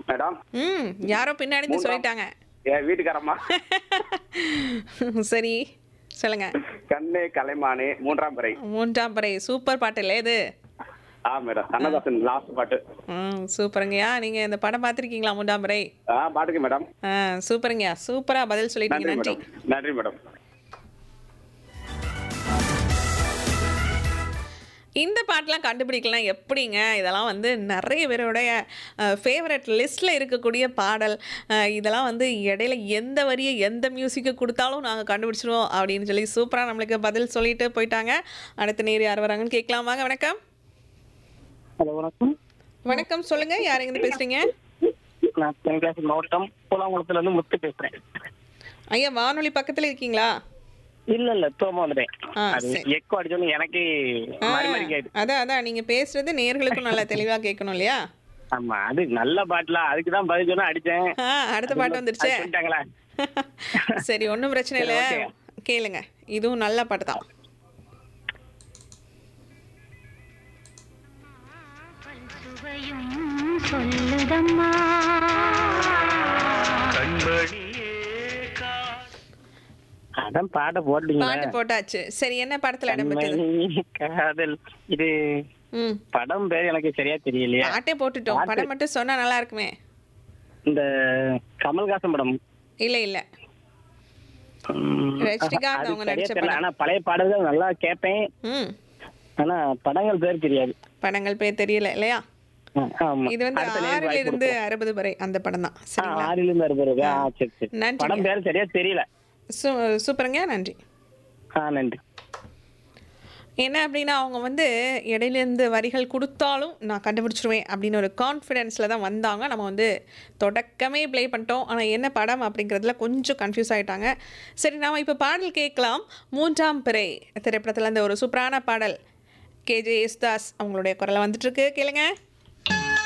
Madam ம் யாரோ பின்னாடி இருந்து சொல்லிட்டாங்க என் வீட்டுக்காரம்மா சரி சொல்லுங்க கண்ணே கலைமானே மூன்றாம் பிறை மூன்றாம் பறை சூப்பர் பாட்டு இல்லை இது ஆ மேடம் கண்ணதாசன் லாஸ்ட் பாட்டு ம் சூப்பருங்கய்யா நீங்கள் இந்த படம் பார்த்துருக்கீங்களா மூன்றாம் பறை ஆ பாட்டுக்கு மேடம் ஆ சூப்பருங்கய்யா சூப்பராக பதில் சொல்லிட்டீங்க நன்றி நன்றி மேடம் நன்றி மேடம் இந்த பாட்டெலாம் கண்டுபிடிக்கலாம் எப்படிங்க இதெல்லாம் வந்து நிறைய பேருடைய ஃபேவரட் லிஸ்ட்டில் இருக்கக்கூடிய பாடல் அஹ், இதெல்லாம் வந்து இடையில எந்த வரியை எந்த மியூசிக்கை கொடுத்தாலும் நாங்கள் கண்டுபிடிச்சிருவோம் அப்படின்னு சொல்லி சூப்பராக நம்மளுக்கு பதில் சொல்லிட்டு போயிட்டாங்க அடுத்த நேர் யார் வராங்கன்னு கேட்கலாம் வாங்க வணக்கம் ஹலோ வணக்கம் வணக்கம் சொல்லுங்கள் யார் எங்கேருந்து பேசுகிறீங்க நான் தென்காசி மாவட்டம் பூலாங்குளத்துல இருந்து முத்து பேசுறேன் ஐயா வானொலி பக்கத்தில் இருக்கீங்களா இல்ல இல்ல தோமா வந்துட்டேன் ஆ, அது சரி. எக்கோ அடிச்சோன்னு எனக்கு ஆ, மாறி மாறி கேட்டு அதான் அதான் நீங்கள் பேசுறது நேர்களுக்கும் நல்லா தெளிவாக கேட்கணும் இல்லையா ஆமா அது நல்ல பாட்டுல அதுக்கு தான் பதில் சொன்னா அடிச்சேன் ஆ அடுத்த பாட்டு வந்துருச்சே அது சொல்லிட்டாங்களா சரி ஒன்றும் பிரச்சனை இல்லை சரி, கேளுங்க இதுவும் நல்ல பாட்டு தான் சுவையும் சொல்லுதம்மா அதான் பாட்ட போட்டீங்க பாட்டு போட்டாச்சு சரி என்ன படத்துல இடம்பெற்றது காதல் இது ம் படம் பேர் எனக்கு சரியா தெரியலையே பாட்டே போட்டுட்டோம் பாட்டு. படம் மட்டும் சொன்னா நல்லா இருக்குமே இந்த கமல்ஹாசன் படம் இல்ல இல்ல உம், ரஜினிகாந்த் அது அவங்க சரியா நடிச்ச தெரியல படம். ஆனா பழைய பாடல்கள் நல்லா கேட்பேன் ம் ஆனா படங்கள் பேர் தெரியாது படங்கள் பேர் தெரியல இல்லையா ஆ, ஆமா. இது வந்து அடுத்த நேரம் ஆறுல வாய்ப்பு இருந்து கொடுப்போம். அறுபது வரை அந்த படம் தான் ஆ, சரிங்களா ஆறில இருந்து அறுபது ஆ சரி சரி நன்றிங்க. படம் பேர் சரியா தெரியல சூ சூப்பருங்க நன்றி ஆ நன்றி என்ன அப்படின்னா அவங்க வந்து இடையிலேருந்து வரிகள் கொடுத்தாலும் நான் கண்டுபிடிச்சிருவேன் அப்படின்னு ஒரு கான்ஃபிடென்ஸில் தான் வந்தாங்க நம்ம வந்து தொடக்கமே ப்ளே பண்ணிட்டோம் ஆனால் என்ன படம் அப்படிங்கிறதுல கொஞ்சம் கன்ஃபியூஸ் ஆகிட்டாங்க சரி நாம் இப்போ பாடல் கேட்கலாம் மூன்றாம் பிறை திரைப்படத்தில் அந்த ஒரு சூப்பரான பாடல் கேஜே யேசுதாஸ் அவங்களுடைய குரலை வந்துட்டுருக்கு கேளுங்க